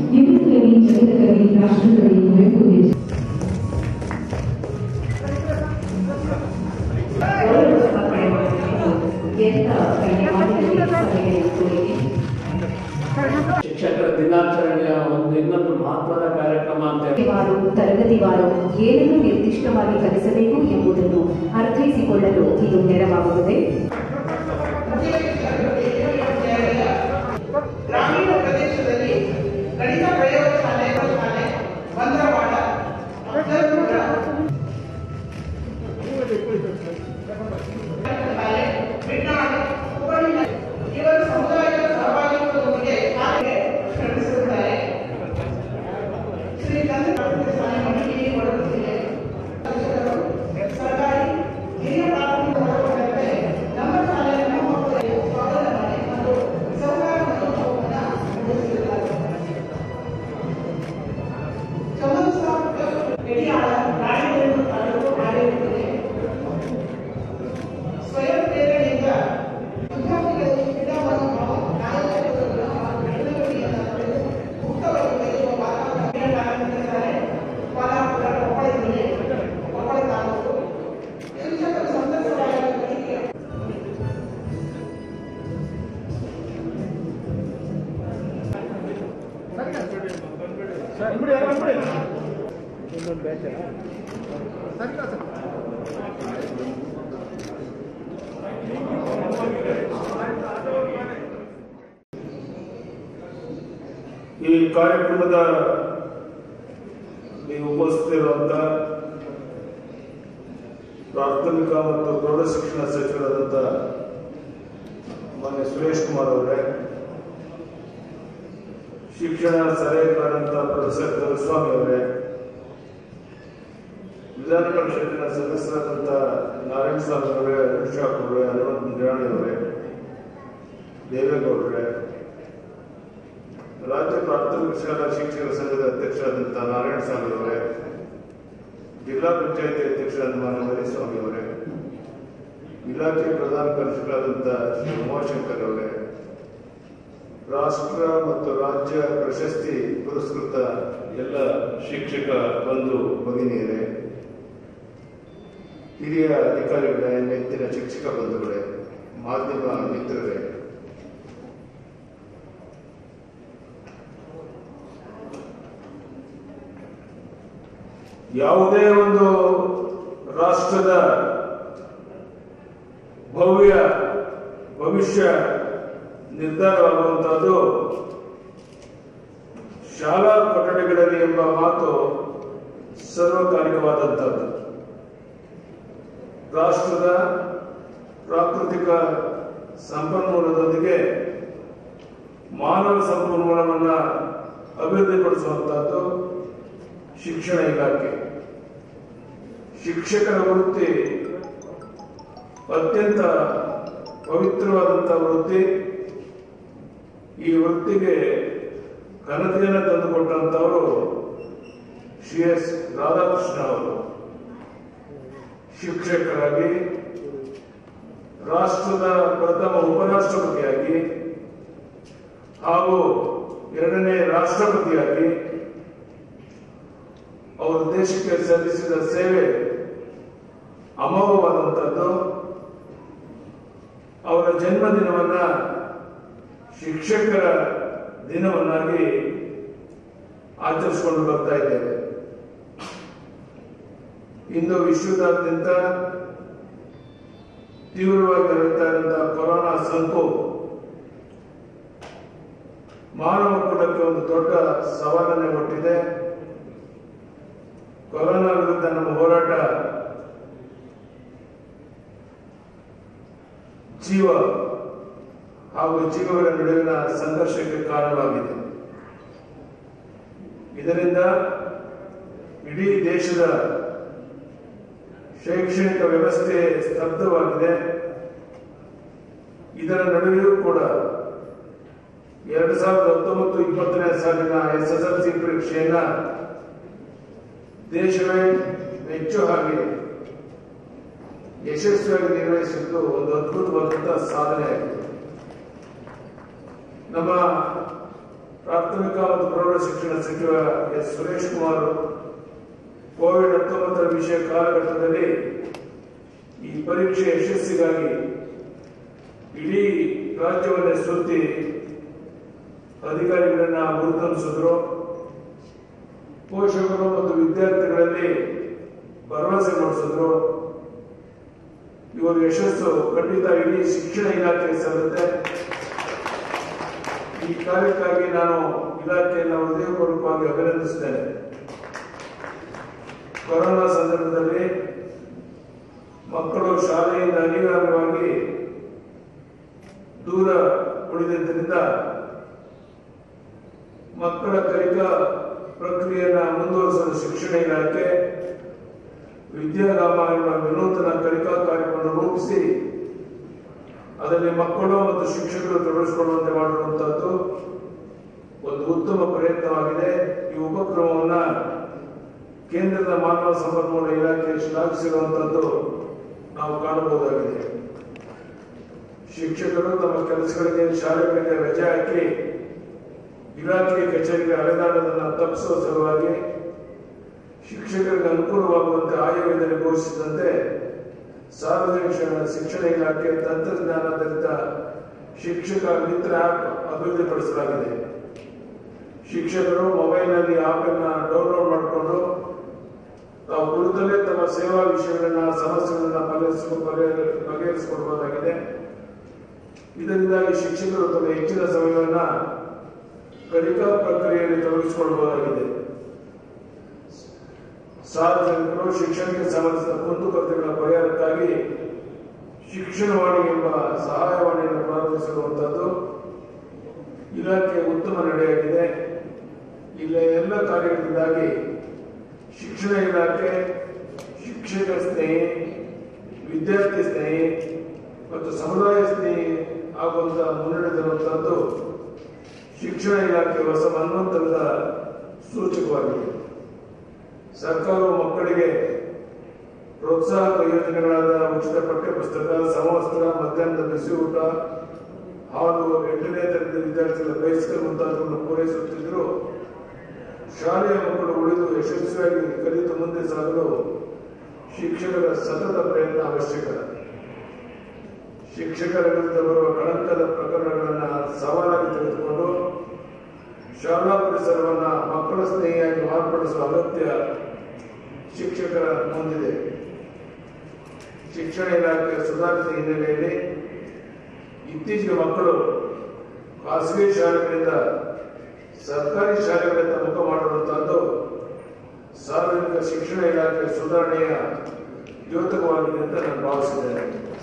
ಯುವ ಕವಿ ಜಗದ ಕವಿ ರಾಷ್ಟ್ರಕವಿ ಕುವೆಂಪು ದೇಶ ಶಿಕ್ಷಕರ ದಿನಾಚರಣೆಯ ಒಂದು ಇನ್ನೊಂದು ಮಹತ್ವದ ಕಾರ್ಯಕ್ರಮ ಅಂತ ಹೇಳಿ ವಾರು ತರಗತಿವಾರು ಏನನ್ನು ನಿರ್ದಿಷ್ಟವಾಗಿ ಕಲಿಸಬೇಕು ಎಂಬುದನ್ನು ಅರ್ಥೈಸಿಕೊಳ್ಳಲು ಇದು ನೆರವಾಗುತ್ತದೆ ಗ್ರಾಮೀಣ ಪ್ರದೇಶದಲ್ಲಿ ಗಣಿತ ಪ್ರಯೋಗಶಾಲೆ ಶಾಲೆ ಬಂದ್ರವಾಡ ಅಫ್ಜಲ್ಪುರ ಶಾಲೆ ಬಿಟ್ನಾಡು ಹುಬ್ಬಳ್ಳಿ ಇವರು ಸಮುದಾಯದ ಸಹಭಾಗಿತ್ವದೊಂದಿಗೆ ಶಾಲೆಗೆ ಶ್ರಮಿಸಿರುತ್ತಾರೆ ಶ್ರೀ ಚಂದ್ರ ಶಾಲೆ ಮಡಿಕೇರಿ ಕೊಡಗು ಜಿಲ್ಲೆ ಶಿಕ್ಷಕರು ಸರ್ಕಾರಿ ಹಿರಿಯ ಪ್ರಾಥಮಿಕ ಒಳಗೊಂಡಂತೆ ನಮ್ಮ ಶಾಲೆಯ ನಮ್ಮ ಮಕ್ಕಳಿಗೆ ಸ್ವಾಗತ ಮಾಡಿ ಮತ್ತು ಸಹಕಾರ ಮನೋಭಾವವನ್ನು ಮೂಡಿಸಿರುತ್ತಾರೆ ಚಮನ್ ಸಾಬ್ ಯಡಿಯಾಳ ರಾಣಿಬೆನ್ನೂರು ತಾಲೂಕು ಆಡಳಿತದಲ್ಲಿ ಸ್ವಯಂ ಪ್ರೇರಣೆಯಿಂದ ವಿದ್ಯಾರ್ಥಿಗಳಿಗೆ ಕ್ರೀಡಾ ಮನೋಭಾವ ನಾಯಕತ್ವವನ್ನು ಹಾಗೂ ಬೆಳವಣಿಗೆಯನ್ನು ಪಡೆದು ಮುಕ್ತವಾಗಿ ಬೆಳೆಯುವ ವಾತಾವರಣ ಪ್ರಾರಂಭಿಸಿದ್ದಾರೆ ಕೋಲಾಪುರ ಕೊಪ್ಪಳ ಜಿಲ್ಲೆ ಕೊಪ್ಪಳ ತಾಲೂಕು ಶಿಕ್ಷಕರು ಸಂತಸರಾದ ಕಲಿಕೆ ಈ ಕಾರ್ಯಕ್ರಮದ ನೀವು ಉಪಸ್ಥಿತಿರುವಂತ ಪ್ರಾಥಮಿಕ ಮತ್ತು ಪ್ರೌಢ ಶಿಕ್ಷಣ ಸಚಿವರಾದಂಥ ಮಾನ್ಯ ಸುರೇಶ್ ಕುಮಾರ್ ಅವರೇ ಶಿಕ್ಷಣ ಸಲಹೆಗಾರಂತ ಪ್ರೊಫೆಸರ್ ದೊರೆಸ್ವಾಮಿ ಅವರೇ ವಿಧಾನ ಪರಿಷತ್ತಿನ ಸದಸ್ಯರಾದಂಥ ನಾರಾಯಣ ಸ್ವಾಮಿ ಅವರೇ ಅನುಷಾಕ್ ಅವರೇ ಹನುಮಂತ ನಿರಾಣಿ ಅವರೇ ದೇವೇಗೌಡರೇ ರಾಜ್ಯ ಪ್ರಾಥಮಿಕ ಶಾಲಾ ಶಿಕ್ಷಕರ ಸಂಘದ ಅಧ್ಯಕ್ಷರಾದಂಥ ನಾರಾಯಣ ಸ್ವಾಮಿ ಅವರೇ ಜಿಲ್ಲಾ ಪಂಚಾಯತಿ ಅಧ್ಯಕ್ಷರಾದ ಮಾನ್ಯ ಮರಿಸ್ವಾಮಿ ಅವರೇ ಇಲಾಖೆ ಪ್ರಧಾನ ಕಾರ್ಯದರ್ಶಿಗಳಾದಂಥ ಶ್ರೀ ಉಮಾಶಂಕರ್ ಅವರೇ ರಾಷ್ಟ್ರ ಮತ್ತು ರಾಜ್ಯ ಪ್ರಶಸ್ತಿ ಪುರಸ್ಕೃತ ಎಲ್ಲ ಶಿಕ್ಷಕ ಬಂಧು ಭಗಿನಿಯರೇ ಹಿರಿಯ ಅಧಿಕಾರಿಗಳೇ ನೆಚ್ಚಿನ ಶಿಕ್ಷಕ ಬಂಧುಗಳೇ ಮಾಧ್ಯಮ ಮಿತ್ರರೇ ಯಾವುದೇ ಒಂದು ರಾಷ್ಟ್ರದ ಭವ್ಯ ಭವಿಷ್ಯ ನಿರ್ಧಾರವಾಗುವಂತಹದ್ದು ಶಾಲಾ ಕೊಠಡಿಗಳಲ್ಲಿ ಎಂಬ ಮಾತು ಸರ್ವಕಾಲಿಕವಾದಂಥದ್ದು ರಾಷ್ಟ್ರದ ಪ್ರಾಕೃತಿಕ ಸಂಪನ್ಮೂಲದೊಂದಿಗೆ ಮಾನವ ಸಂಪನ್ಮೂಲವನ್ನ ಅಭಿವೃದ್ಧಿಪಡಿಸುವಂತಹದ್ದು ಶಿಕ್ಷಣ ಇಲಾಖೆ ಶಿಕ್ಷಕರ ವೃತ್ತಿ ಅತ್ಯಂತ ಪವಿತ್ರವಾದಂತಹ ವೃತ್ತಿ ಈ ವೃತ್ತಿಗೆ ಘನತೆಯನ್ನು ತಂದುಕೊಟ್ಟಂತವರು ಶ್ರೀ ಎಸ್ ರಾಧಾಕೃಷ್ಣ ಅವರು ಶಿಕ್ಷಕರಾಗಿ ರಾಷ್ಟ್ರದ ಪ್ರಥಮ ಉಪರಾಷ್ಟ್ರಪತಿಯಾಗಿ ಹಾಗೂ ಎರಡನೇ ರಾಷ್ಟ್ರಪತಿಯಾಗಿ ಅವರು ದೇಶಕ್ಕೆ ಸಲ್ಲಿಸಿದ ಸೇವೆ ಅಮೋಘವಾದಂಥದ್ದು ಅವರ ಜನ್ಮದಿನವನ್ನ ಶಿಕ್ಷಕರ ದಿನವನ್ನಾಗಿ ಆಚರಿಸಿಕೊಂಡು ಬರ್ತಾ ಇದ್ದೇವೆ ಇಂದು ವಿಶ್ವದಾದ್ಯಂತ ತೀವ್ರವಾಗಿ ಹರಡ್ತಾ ಇರುವಂತಹ ಕೊರೋನಾ ಸೋಂಕು ಮಾನವ ಕುಲಕ್ಕೆ ಒಂದು ದೊಡ್ಡ ಸವಾಲನ್ನೇ ಕೊಟ್ಟಿದೆ ಕೊರೋನಾ ವಿರುದ್ಧ ನಮ್ಮ ಹೋರಾಟ ಜೀವ ಹಾಗೂ ಜೀವಗಳ ನಡುವಿನ ಸಂಘರ್ಷಕ್ಕೆ ಕಾರಣವಾಗಿದೆ ಇದರಿಂದ ಇಡೀ ದೇಶದ ಶೈಕ್ಷಣಿಕ ವ್ಯವಸ್ಥೆ ಸ್ತಬ್ಧವಾಗಿದೆ ಇದರ ನಡುವೆಯೂ ಕೂಡ ಎರಡು ಸಾವಿರದ ಹತ್ತೊಂಬತ್ತು ಇಪ್ಪತ್ತನೇ ಸಾಲಿನ ಎಸ್ ಎಸ್ ಎಲ್ ಸಿ ಪರೀಕ್ಷೆಯನ್ನ ದೇಶವೇ ಹೆಚ್ಚು ಹಾಗೆ ಯಶಸ್ವಿಯಾಗಿ ನಿರ್ವಹಿಸಿದ್ದು ಒಂದು ಅದ್ಭುತವಾದಂತಹ ಸಾಧನೆ ಆಗಿದೆ ನಮ್ಮ ಪ್ರಾಥಮಿಕ ಮತ್ತು ಪ್ರೌಢ ಶಿಕ್ಷಣ ಸಚಿವ ಎಸ್ ಸುರೇಶ್ ಕುಮಾರ್ ಕೋವಿಡ್ ಹತ್ತೊಂಬತ್ತರ ವಿಷಯ ಕಾಲಘಟ್ಟದಲ್ಲಿ ಈ ಪರೀಕ್ಷೆ ಯಶಸ್ಸಿಗಾಗಿ ಇಡೀ ರಾಜ್ಯವನ್ನೇ ಸುತ್ತಿ ಅಧಿಕಾರಿಗಳನ್ನ ಗುರುತಿಸಿದ್ರು ಪೋಷಕರು ಮತ್ತು ವಿದ್ಯಾರ್ಥಿಗಳಲ್ಲಿ ಭರವಸೆ ಮೂಡಿಸಿದ್ರು ಇವರ ಯಶಸ್ಸು ಖಂಡಿತ ಇಡೀ ಶಿಕ್ಷಣ ಇಲಾಖೆ ಸಲ್ಲುತ್ತೆ ಈ ಕಾರ್ಯಕ್ಕಾಗಿ ನಾನು ಇಲಾಖೆಯನ್ನು ಹೃದಯಪೂರ್ವಕವಾಗಿ ಅಭಿನಂದಿಸುತ್ತೇನೆ ಕೊರೋನಾ ಸಂದರ್ಭದಲ್ಲಿ ಮಕ್ಕಳು ಶಾಲೆಯಿಂದ ಅನಿವಾರ್ಯವಾಗಿ ದೂರ ಉಳಿದಿದ್ದರಿಂದ ಮಕ್ಕಳ ಕಲಿಕಾ ಪ್ರಕ್ರಿಯೆಯನ್ನು ಮುಂದುವರಿಸಲು ಶಿಕ್ಷಣ ಇಲಾಖೆ ವಿದ್ಯಾಗಾಮ ಎಂಬ ವಿನೂತನ ಕಲಿಕಾ ಕಾರ್ಯಕ್ರಮವನ್ನು ರೂಪಿಸಿ ಅದರಲ್ಲಿ ಮಕ್ಕಳು ಮತ್ತು ಶಿಕ್ಷಕರು ತೊಡಗಿಸಿಕೊಳ್ಳುವಂತೆ ಮಾಡಿರುವಂತಹದ್ದು ಒಂದು ಉತ್ತಮ ಪ್ರಯತ್ನವಾಗಿದೆ ಈ ಉಪಕ್ರಮವನ್ನ ಕೇಂದ್ರದ ಮಾನವ ಸಂಪನ್ಮೂಲ ಇಲಾಖೆ ಶ್ಲಾಘಿಸಿರುವಂತಹದ್ದು ನಾವು ಕಾಣಬಹುದಾಗಿದೆ ಶಿಕ್ಷಕರು ತಮ್ಮ ಕೆಲಸಗಳಿಗೆ ಶಾಲೆಗಳಿಗೆ ರಜೆ ಹಾಕಿ ಇಲಾಖೆ ಕಚೇರಿಗೆ ಅಲೆದಾಡೋದನ್ನು ತಪ್ಪಿಸುವ ಸಲುವಾಗಿ ಶಿಕ್ಷಕರಿಗೆ ಅನುಕೂಲವಾಗುವಂತೆ ಆಯವ್ಯದಲ್ಲಿ ಘೋಷಿಸಿದಂತೆ ಸಾರ್ವಜನಿಕ ಶಿಕ್ಷಣ- ಶಿಕ್ಷಣ ಇಲಾಖೆ ತಂತ್ರಜ್ಞಾನಾಧಾರಿತ ಶಿಕ್ಷಕ ಮಿತ್ರ ಆಪ್ ಅಭಿವೃದ್ಧಿಪಡಿಸಲಾಗಿದೆ ಶಿಕ್ಷಕರು ಮೊಬೈಲ್ನಲ್ಲಿ ಆಪ್ ಅನ್ನ ಡೌನ್ಲೋಡ್ ಮಾಡಿಕೊಂಡು ತಾವು ಕುಳಿತಲ್ಲೇ ತಮ್ಮ ಸೇವಾ ವಿಷಯಗಳನ್ನ ಸಮಸ್ಯೆಗಳನ್ನ ಪರಿಹರಿಸುವ ಪರಿಹ- ಬಗೆಹರಿಸಿಕೊಡಬಹುದಾಗಿದೆ ಇದರಿಂದಾಗಿ ಶಿಕ್ಷಕರು ತಮ್ಮ ಹೆಚ್ಚಿನ ಸಮಯವನ್ನ ಕಲಿಕಾ ಪ್ರಕ್ರಿಯೆಯಲ್ಲಿ ತೊಡಗಿಸಿಕೊಳ್ಳಬಹುದಾಗಿದೆ ಸಾರ್ವಜನಿಕರು ಶಿಕ್ಷಣಕ್ಕೆ ಸಂಬಂಧಿಸಿದ ಕುಂದುಕೊರತೆಗಳ ಪರಿಹಾರಕ್ಕಾಗಿ ಶಿಕ್ಷಣವಾಣಿ ಎಂಬ ಸಹಾಯವಾಣಿಯನ್ನು ಪ್ರಾರಂಭಿಸಿರುವಂತಹದ್ದು ಇಲಾಖೆ ಉತ್ತಮ ನಡೆಯಾಗಿದೆ ಇಲ್ಲ ಎಲ್ಲ ಕಾರ್ಯಗಳಿಂದಾಗಿ ಶಿಕ್ಷಣ ಇಲಾಖೆ ಶಿಕ್ಷಕ ಸ್ನೇಹಿ ವಿದ್ಯಾರ್ಥಿ ಸ್ನೇಹಿ ಮತ್ತು ಸಮುದಾಯ ಸ್ನೇಹಿ ಆಗುವಂತ ಮುನ್ನಡೆದಿರುವಂತಹದ್ದು ಶಿಕ್ಷಣ ಇಲಾಖೆ ಹೊಸ ಮನ್ವಂತರದ ಸೂಚಕವಾಗಿದೆ ಸರ್ಕಾರವು ಮಕ್ಕಳಿಗೆ ಪ್ರೋತ್ಸಾಹಕ ಯೋಜನೆಗಳಾದ ಉಚಿತ ಪಠ್ಯಪುಸ್ತಕ ಸಮವಸ್ತ್ರ ಮಧ್ಯಾಹ್ನದ ಬಿಸಿ ಊಟ ಹಾಗೂ ಎಂಟನೇ ತರಗತಿ ವಿದ್ಯಾರ್ಥಿಗಳ ಬೈಸಿಕಲ್ ಮುಂತಾದವನ್ನು ಪೂರೈಸುತ್ತಿದ್ದರೂ ಶಾಲೆಯ ಮಕ್ಕಳು ಉಳಿದು ಯಶಸ್ವಿಯಾಗಿ ಕಲಿತು ಮುಂದೆ ಸಾಗಲು ಶಿಕ್ಷಕರ ಸತತ ಪ್ರಯತ್ನ ಅವಶ್ಯಕ ಶಿಕ್ಷಕರ ವಿರುದ್ಧ ಬರುವ ಕಳಂಕದ ಪ್ರಕರಣಗಳನ್ನು ಸವಾಲಾಗಿ ತೆಗೆದುಕೊಂಡು ಶಾಲಾ ಪರಿಸರವನ್ನ ಮಕ್ಕಳ ಸ್ನೇಹಿಯಾಗಿ ಮಾರ್ಪಡಿಸುವ ಅಗತ್ಯ ಶಿಕ್ಷಕರ ಮುಂದಿದೆ ಶಿಕ್ಷಣ ಇಲಾಖೆ ಸುಧಾರಿತ ಹಿನ್ನೆಲೆಯಲ್ಲಿ ಇತ್ತೀಚೆಗೆ ಮಕ್ಕಳು ಖಾಸಗಿ ಶಾಲೆಗಳಿಂದ ಸರ್ಕಾರಿ ಶಾಲೆಗಳಿಂದ ಮುಖ ಮಾಡಿರುವಂತಹದ್ದು ಸಾರ್ವಜನಿಕ ಶಿಕ್ಷಣ ಇಲಾಖೆ ಸುಧಾರಣೆಯ ದ್ಯೋತಕವಾಗಿದೆ ಅಂತ ನಾನು ಭಾವಿಸಿದ್ದೇನೆ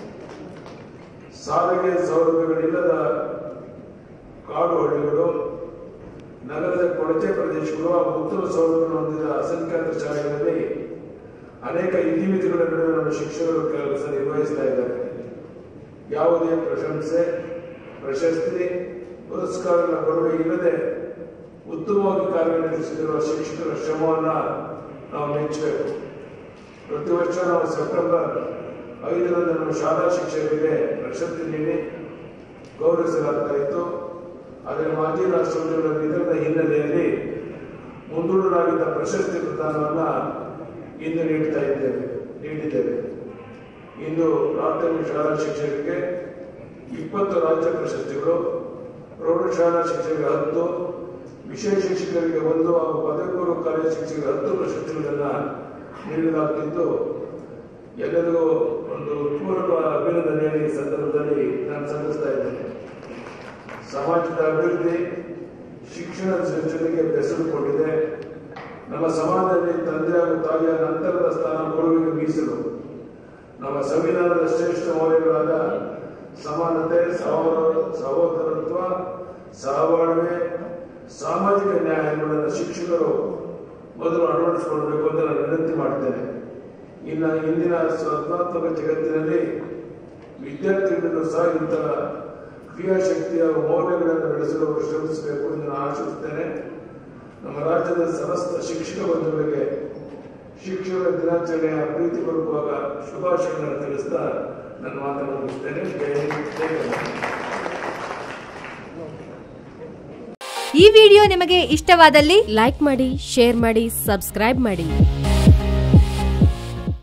ಸಾರಿಗೆ ಸೌಲಭ್ಯಗಳಿಲ್ಲದ ಕಾಡು ಹಳ್ಳಿಗಳು ನಗರದ ಕೊಳಚೆ ಪ್ರದೇಶಗಳು ಹಾಗೂ ಉತ್ತಮ ಸೌಲಭ್ಯಗಳನ್ನು ಹೊಂದಿದ ಅಸಂಖ್ಯಾತ ಶಾಲೆಗಳಲ್ಲಿ ಅನೇಕ ಇತಿಮಿತಿಗಳ ನಡುವೆ ನಮ್ಮ ಶಿಕ್ಷಕರು ಕೆಲಸ ನಿರ್ವಹಿಸ್ತಾ ಇದ್ದಾರೆ ಯಾವುದೇ ಪ್ರಶಂಸೆ ಪ್ರಶಸ್ತಿ ಪುರಸ್ಕಾರಗಳ ಕೊಡುಗೆ ಇಲ್ಲದೆ ಉತ್ತಮವಾಗಿ ಕಾರ್ಯನಿರ್ವಹಿಸುತ್ತಿರುವ ಶಿಕ್ಷಕರ ಶ್ರಮವನ್ನ ನಾವು ಮೆಚ್ಚಬೇಕು ಪ್ರತಿ ವರ್ಷ ನಾವು ಸೆಪ್ಟೆಂಬರ್ ಐದರಂದು ನಮ್ಮ ಶಾಲಾ ಶಿಕ್ಷಕರಿಗೆ ಪ್ರಶಸ್ತಿ ನೀಡಿ ಗೌರವಿಸಲಾಗ್ತಾ ಇತ್ತು ಆದರೆ ಮಾಜಿ ರಾಷ್ಟ್ರಪತಿಗಳ ನಿಧನದ ಹಿನ್ನೆಲೆಯಲ್ಲಿ ಮುಂದೂಡಲಾಗಿದ್ದ ಪ್ರಶಸ್ತಿ ಪ್ರದಾನವನ್ನ ಇಂದು ನೀಡ್ತಾ ಇದ್ದೇವೆ ನೀಡಿದ್ದೇವೆ ಇಂದು ಪ್ರಾಥಮಿಕ ಶಾಲಾ ಶಿಕ್ಷಕರಿಗೆ ಇಪ್ಪತ್ತು ರಾಜ್ಯ ಪ್ರಶಸ್ತಿಗಳು ಪ್ರೌಢಶಾಲಾ ಶಿಕ್ಷಕರಿಗೆ ಹತ್ತು ವಿಶೇಷ ಶಿಕ್ಷಕರಿಗೆ ಒಂದು ಹಾಗೂ ಪದವಿ ಪೂರ್ವ ಕಾಲೇಜು ಶಿಕ್ಷಕರಿಗೆ ಹತ್ತು ಪ್ರಶಸ್ತಿಗಳನ್ನ ನೀಡಲಾಗುತ್ತಿದ್ದು ಎಲ್ಲರಿಗೂ ಒಂದು ಪೂರ್ವ ಅಭಿನಂದನೆಯನ್ನು ಈ ಸಂದರ್ಭದಲ್ಲಿ ನಾನು ಸಲ್ಲಿಸ್ತಾ ಇದ್ದೇನೆ ಸಮಾಜದ ಅಭಿವೃದ್ಧಿ ಶಿಕ್ಷಣದ ಜೊತೆಗೆ ಬೆಸೆದುಕೊಂಡಿದೆ ನಮ್ಮ ಸಮಾಜದಲ್ಲಿ ತಂದೆ ಹಾಗೂ ತಾಯಿಯ ನಂತರದ ಸ್ಥಾನ ಗುರುವಿಗೆ ಮೀಸಲು ನಮ್ಮ ಸಂವಿಧಾನದ ಶ್ರೇಷ್ಠ ಮೌಲ್ಯಗಳಾದ ಸಮಾನತೆ ಸಹೋದರ ಸಹೋದರತ್ವ ಸಹಬಾಳ್ವೆ ಸಾಮಾಜಿಕ ನ್ಯಾಯಗಳನ್ನು ಶಿಕ್ಷಕರು ಮೊದಲು ಅಳವಡಿಸಿಕೊಳ್ಬೇಕು ಅಂತ ನಾನು ವಿನಂತಿ ಮಾಡ್ತೇನೆ ಇನ್ನು ಇಂದಿನ ಸ್ಪರ್ಧಾತ್ಮಕ ಜಗತ್ತಿನಲ್ಲಿ ವಿದ್ಯಾರ್ಥಿಗಳು ಸಹ ಇಂತಹ ಕ್ರಿಯಾಶಕ್ತಿಯ ಮೌಲ್ಯಗಳನ್ನು ಬೆಳೆಸಲು ಅವರು ಶ್ರಮಿಸಬೇಕು ಎಂದು ನಾನು ಆಶಿಸುತ್ತೇನೆ ನಮ್ಮ ರಾಜ್ಯದ ಸಮಸ್ತ ಶಿಕ್ಷಕ ಬಂಧುಗಳಿಗೆ ಶಿಕ್ಷಕರ ದಿನಾಚರಣೆಯ ಪ್ರೀತಿಪೂರ್ವಕವಾದ ಶುಭಾಶಯಗಳನ್ನು ತಿಳಿಸ್ತಾ ನನ್ನ ಮಾತನ್ನು ಮುಗಿಸ್ತೇನೆ ಜೈ ಹಿಂದ್, ಜೈ ಕರ್ನಾಟಕ. ಈ ವಿಡಿಯೋ ನಿಮಗೆ ಇಷ್ಟವಾದಲ್ಲಿ ಲೈಕ್ ಮಾಡಿ ಶೇರ್ ಮಾಡಿ ಸಬ್ಸ್ಕ್ರೈಬ್ ಮಾಡಿ